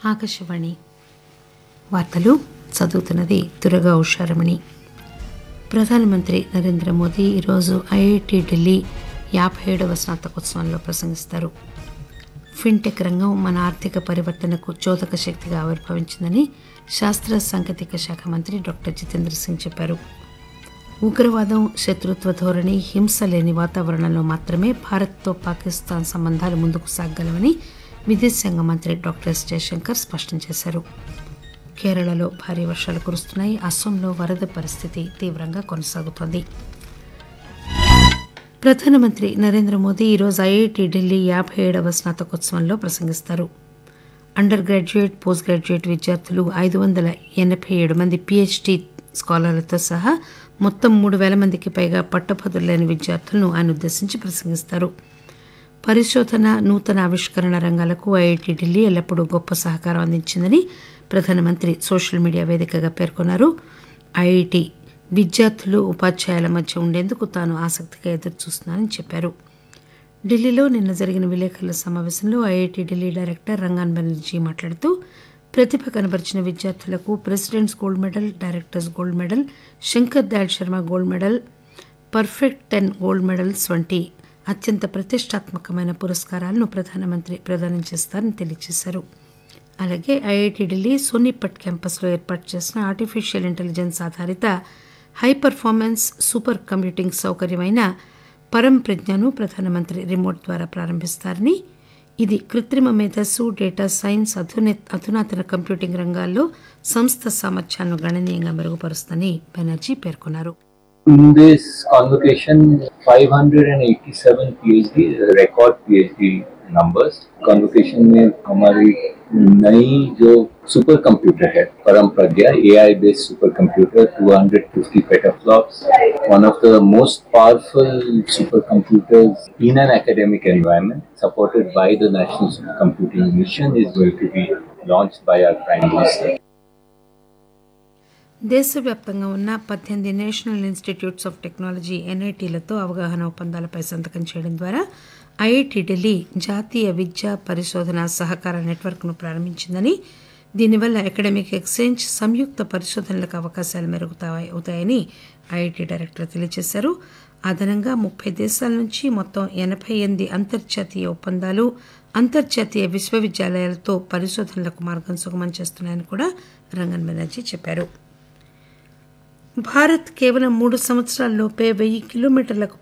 ఆకాశవాణి వార్తలు చదువుతున్నది దురగా ఉషారమణి ప్రధానమంత్రి నరేంద్ర మోదీ ఈరోజు ఐఐటి ఢిల్లీ యాభై ఏడవ స్నాతకోత్సవంలో ప్రసంగిస్తారు ఫిన్టెక్ రంగం మన ఆర్థిక పరివర్తనకు చోదక శక్తిగా ఆవిర్భవించిందని శాస్త్ర సాంకేతిక శాఖ మంత్రి డాక్టర్ జితేంద్ర సింగ్ చెప్పారు ఉగ్రవాదం శత్రుత్వ ధోరణి హింస లేని వాతావరణంలో మాత్రమే భారత్తో పాకిస్తాన్ సంబంధాలు ముందుకు సాగగలవని విదేశాంగ మంత్రి డాక్టర్ ఎస్ జయశంకర్ స్పష్టం చేశారు కేరళలో భారీ వర్షాలు కురుస్తున్నాయి అస్సోంలో వరద పరిస్థితి తీవ్రంగా కొనసాగుతోంది ప్రధానమంత్రి నరేంద్ర మోదీ ఈరోజు ఐఐటి ఢిల్లీ యాభై ఏడవ స్నాతకోత్సవంలో ప్రసంగిస్తారు అండర్ గ్రాడ్యుయేట్ పోస్ట్ గ్రాడ్యుయేట్ విద్యార్థులు ఐదు వందల ఎనభై ఏడు మంది పిహెచ్డి స్కాలర్లతో సహా మొత్తం మూడు వేల మందికి పైగా పట్టభద్రులు లేని విద్యార్థులను ఆయన ఉద్దేశించి ప్రసంగిస్తారు పరిశోధన నూతన ఆవిష్కరణ రంగాలకు ఐఐటి ఢిల్లీ ఎల్లప్పుడూ గొప్ప సహకారం అందించిందని ప్రధానమంత్రి సోషల్ మీడియా వేదికగా పేర్కొన్నారు ఐఐటి విద్యార్థులు ఉపాధ్యాయుల మధ్య ఉండేందుకు తాను ఆసక్తిగా ఎదురుచూస్తున్నానని చెప్పారు ఢిల్లీలో నిన్న జరిగిన విలేకరుల సమావేశంలో ఐఐటి ఢిల్లీ డైరెక్టర్ రంగాన్ బెనర్జీ మాట్లాడుతూ ప్రతిభ కనబరిచిన విద్యార్థులకు president's gold medal director's gold medal Shankar Dayal Sharma gold medal perfect ten gold medals వంటి అత్యంత ప్రతిష్టాత్మకమైన పురస్కారాలను ప్రధానమంత్రి ప్రదానం చేస్తారని తెలియజేశారు అలాగే ఐఐటి ఢిల్లీ సోనీపట్ క్యాంపస్లో ఏర్పాటు చేసిన ఆర్టిఫిషియల్ ఇంటెలిజెన్స్ ఆధారిత హై పర్ఫార్మెన్స్ సూపర్ కంప్యూటింగ్ సౌకర్యమైన పరం ప్రజ్ఞను ప్రధానమంత్రి రిమోట్ ద్వారా ప్రారంభిస్తారని ఇది కృత్రిమ మేధస్సు డేటా సైన్స్ అధునే అధునాతన కంప్యూటింగ్ రంగాల్లో సంస్థ సామర్థ్యాలను గణనీయంగా మెరుగుపరుస్తుందని బెనర్జీ పేర్కొన్నారు In this convocation, 587 PhD, record PhD numbers. convocation में हमारी नई जो सुपर कंप्यूटर है परम प्रज्ञा AI based super computer 250 petaflops one of the most powerful super computers in an academic environment supported by the National Supercomputing Mission is going to be launched by our Prime Minister. దేశవ్యాప్తంగా ఉన్న పద్దెనిమిది national institutes of technology ఎన్ఐటీలతో అవగాహన ఒప్పందాలపై సంతకం చేయడం ద్వారా IIT Delhi జాతీయ విద్యా పరిశోధన సహకార నెట్వర్క్ను ప్రారంభించిందని దీనివల్ల అకాడమిక్ ఎక్స్చేంజ్ సంయుక్త పరిశోధనలకు అవకాశాలు మెరుగుతాయి అవుతాయని ఐఐటి డైరెక్టర్ తెలియజేశారు అదనంగా ముప్పై దేశాల నుంచి మొత్తం ఎనభై ఎనిమిది అంతర్జాతీయ ఒప్పందాలు అంతర్జాతీయ విశ్వవిద్యాలయాలతో పరిశోధనలకు మార్గం సుగమం చేస్తున్నాయని కూడా రంగన్ బెనర్జీ చెప్పారు భారత్ కేవలం మూడు సంవత్సరాల్లోపే వెయ్యి కిలోమీటర్లకు